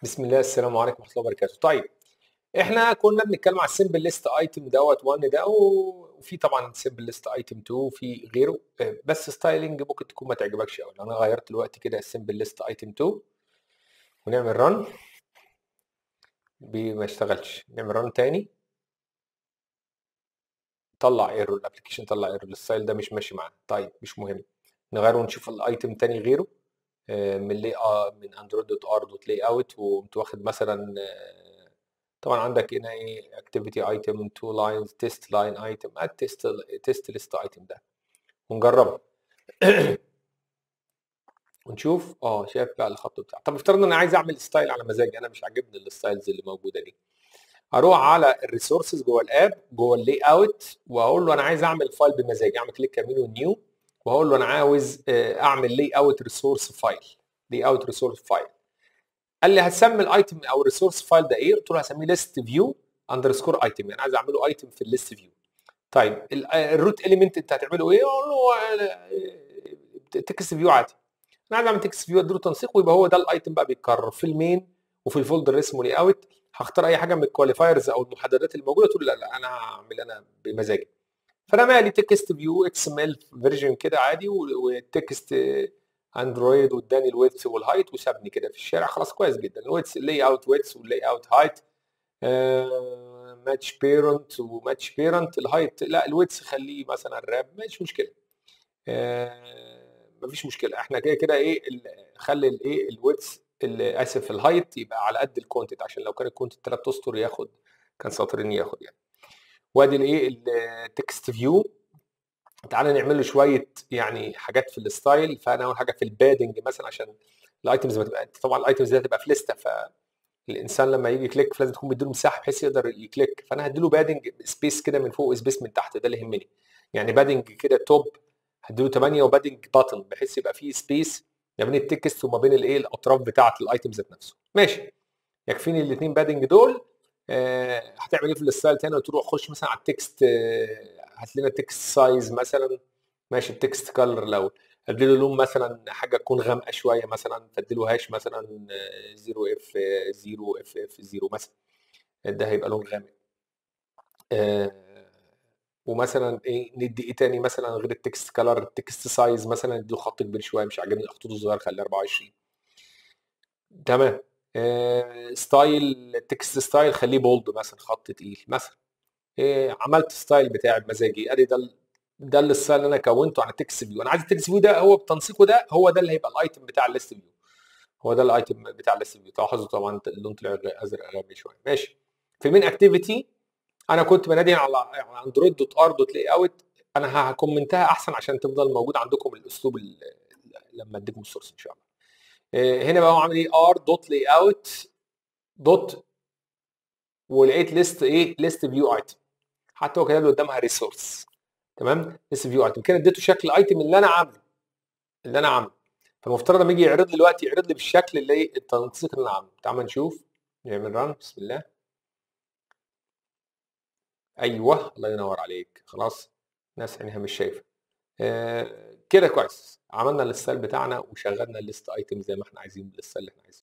بسم الله السلام عليكم ورحمه الله وبركاته طيب احنا كنا بنتكلم على السمبل ليست ايتم دوت 1 ده وفي طبعا سمبل ليست ايتم 2 وفي غيره آه، بس ستايلنج ممكن تكون ما تعجبكش قوي انا غيرت دلوقتي كده السمبل ليست ايتم 2 ونعمل رن ما اشتغلش نعمل رن تاني طلع ايرور الابلكيشن طلع ايرور الستايل ده مش ماشي معانا طيب مش مهم نغيره ونشوف الايتم تاني غيره آه، من لي من اندرويد دوت ار دوت لاي اوت وقمت واخد مثلا آه، طبعا عندك هنا ايه اكتيفيتي ايتم تو لاينز تيست لاين ايتم التيست تيست ليست ايتم ده ونجربها ونشوف اه شايف بقى الخط بتاعه طب افترضنا انا عايز اعمل ستايل على مزاجي انا مش عاجبني الستايلز اللي موجوده دي اروح على الريسورسز جوه الاب جوه اللاي اوت واقول له انا عايز اعمل فايل بمزاجي اعمل كليك يمين ونيو وهقول له انا عاوز آه، اعمل لي اوت ريسورس فايل لي اوت ريسورس فايل قال لي هتسمي الايتم او الريسورس فايل ده ايه؟ قلت له هسميه ليست فيو اندرسكور ايتم يعني عايز اعمله ايتم في الليست فيو طيب الروت اليمنت انت هتعمله ايه؟ اقول له تكست فيو عادي انا عايز اعمل تكست فيو اديله تنسيق ويبقى هو ده الايتم بقى بيتكرر في المين وفي الفولدر اللي اسمه لي اوت هختار اي حاجه من الكواليفايرز او المحددات اللي موجوده تقول لا لا انا هعمل انا بمزاجي فانا مالي تكست فيو اكس ام ال فيرجن كده عادي والتكست اندرويد واداني الويدث والهايت وسابني كده في الشارع خلاص كويس جدا الويدث اللاي اوت ويدث واللاي اوت هايت ماتش بيرنت وماتش بيرنت الهايت لا الويدث خليه مثلا راب مش مشكله آه مفيش مشكله احنا كده كده ايه خلي الايه الويدث اسف الهايت يبقى على قد الكونتنت عشان لو كان الكونتنت ثلاث اسطر ياخد كان سطرين ياخد يعني وادي الايه التكست فيو تعالى نعمل له شويه يعني حاجات في الستايل فانا اول حاجه في البادنج مثلا عشان الايتمز بتبقى طبعا الايتمز دي هتبقى في لسته فالانسان لما يجي يكليك فلازم تكون مديله مساحه بحيث يقدر يكليك فانا هديله بادنج سبيس كده من فوق وسبيس من تحت ده اللي يهمني يعني بادنج كده توب هديله 8 وبادنج باتن بحيث يبقى فيه سبيس ما بين التكست وما بين الايه الاطراف بتاعه الايتم ذات نفسه ماشي يكفيني الاثنين بادنج دول آه، هتعمل ايه في الستايل تاني وتروح خش مثلا على التكست آه، هات لنا تكست سايز مثلا ماشي التكست كلر لو اديله لون مثلا حاجه تكون غامقه شويه مثلا فاديله هاش مثلا 0 اف 0 اف اف 0 مثلا ده هيبقى لون غامق آه ومثلا ايه ندي ايه تاني مثلا غير التكست كلر التكست سايز مثلا نديله خط كبير شويه مش عاجبني الخطوط الصغيره خليه 24 تمام ستايل تكست ستايل خليه بولد مثلا خط تقيل مثلا آه، عملت ستايل بتاعي بمزاجي ادي ده ده الستايل اللي انا كونته على تكست فيو انا عايز التكست فيو ده هو بتنسيقه ده هو ده اللي هيبقى الايتم بتاع الليست فيو هو ده الايتم بتاع الليست فيو تلاحظوا طبعا اللون طلع ازرق غامق شويه ماشي في مين اكتيفيتي انا كنت بنادي على اندرويد دوت ار دوت لاي اوت انا هكومنتها احسن عشان تفضل موجود عندكم الاسلوب لما اديكم السورس ان شاء الله آه، هنا بقى هو عامل ايه ار دوت لاي اوت دوت ولقيت ليست ايه ليست فيو ايتم حتى هو كده قدامها ريسورس تمام ليست فيو ايتم كده اديته شكل ايتم اللي انا عامله اللي انا عامله فالمفترض لما يجي يعرض لي دلوقتي يعرض لي بالشكل اللي ايه التنسيق اللي انا عامله تعال نشوف نعمل ران بسم الله ايوه الله ينور عليك خلاص الناس عينيها مش شايفه آه كده كويس عملنا الستايل بتاعنا وشغلنا الليست ايتم زي ما احنا عايزين بالستايل اللي احنا عايزينه